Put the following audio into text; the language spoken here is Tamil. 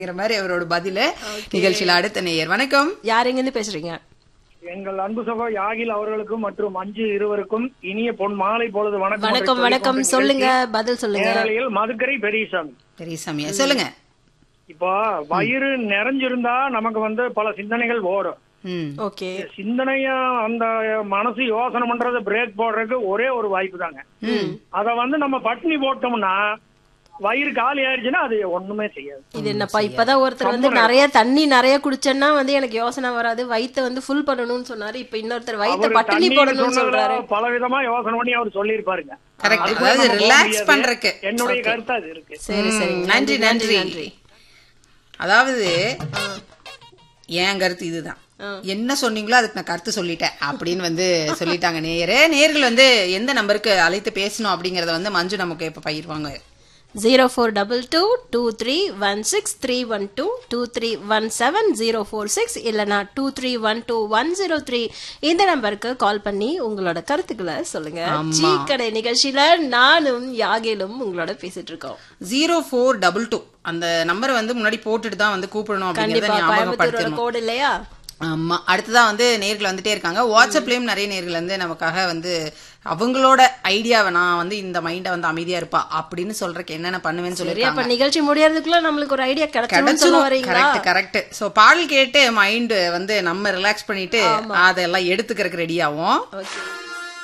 அப்படிங்கிற மாதிரி அவரோட பதிலு நிகழ்ச்சியில அடுத்த நேயர் வணக்கம் யார் எங்கிருந்து பேசுறீங்க எங்கள் அன்பு சகோ யாகில் அவர்களுக்கும் மற்றும் அஞ்சு இருவருக்கும் இனிய பொன் மாலை பொழுது வணக்கம் வணக்கம் வணக்கம் சொல்லுங்க பதில் சொல்லுங்க நேரலையில் மதுக்கரை பெரியசாமி பெரியசாமியா சொல்லுங்க இப்போ வயிறு நிறைஞ்சிருந்தா நமக்கு வந்து பல சிந்தனைகள் ஓடும் ம் ஓகே சிந்தனையா அந்த மனசு யோசனை பண்றத பிரேக் போடுறதுக்கு ஒரே ஒரு வாய்ப்பு தாங்க அத வந்து நம்ம பட்னி போட்டோம்னா வயிறு காலி ஆயிடுச்சுன்னா அது ஒண்ணுமே செய்யாது இது என்னப்பா இப்பதான் ஒருத்தர் வந்து நிறைய தண்ணி நிறைய குடிச்சேன்னா வந்து எனக்கு யோசனை வராது வயித்தை வந்து ஃபுல் பண்ணணும்னு சொன்னாரு இப்ப இன்னொருத்தர் வயித்தை அவரு பட்டினி தண்ணீர் போடணும்னு சொன்னதுல சொல்றாரு பல விதமா யோசனை பண்ணி அவர் சொல்லியிருப்பாருங்க கரெக்ட் அதுக்குள்ள அதாவது நம்ம போக ரிலாக்ஸ் முடியாது. பண்றதுக்கு என்னுடைய கருத்து அது இருக்கு சரி சரி ம், நன்றி நன்றி அதாவது என் கருத்து இதுதான் என்ன சொன்னீங்களோ அதுக்கு நான் கருத்து சொல்லிட்டேன் அப்படின்னு வந்து சொல்லிட்டாங்க நேயரே நேர்கள் வந்து எந்த நம்பருக்கு அழைத்து பேசணும் அப்படிங்கறத வந்து மஞ்சு நமக்கு இப்ப பகிர்வாங்க zero four double two two three one six three one two two three one seven zero four six இல்லைனா two three one two one zero three இந்த நம்பருக்கு கால் பண்ணி உங்களோட கருத்துக்களை சொல்லுங்க டீ கடை நிகழ்ச்சியில நானும் யாகிலும் உங்களோட பேசிட்டு இருக்கோம் ஜீரோ ஃபோர் டபுள் டூ அந்த நம்பரை வந்து முன்னாடி போட்டுட்டு தான் வந்து கூப்பிடணும் அப்படிங்கறத கண்டிப்பா கோயம்புத்தூரோட ஞாபகப்படுத்தணும் கோடு இல்லையா ஆமா அடுத்ததா வந்து நேர்கள் வந்துட்டே இருக்காங்க வாட்ஸ்அப்லயும் நிறைய நேர்கள் வந்து நமக்காக வந்து அவங்களோட ஐடியாவை நான் வந்து இந்த மைண்ட வந்து அமைதியா இருப்பா அப்படின்னு சொல்றதுக்கு என்னென்ன பண்ணுவேன்னு சரி சொல்லிருக்காங்க அப்ப நிகழ்ச்சி முடியறதுக்குள்ள நம்மளுக்கு ஒரு ஐடியா கிடைச்சிடும் சொல்ல கிடைச்சிரும் வரீங்களா கரெக்ட் கரெக்ட் சோ பாடல் கேட்டு மைண்ட் வந்து நம்ம ரிலாக்ஸ் பண்ணிட்டு அதெல்லாம் எடுத்துக்கிறதுக்கு ரெடி ஆகும் ஓகே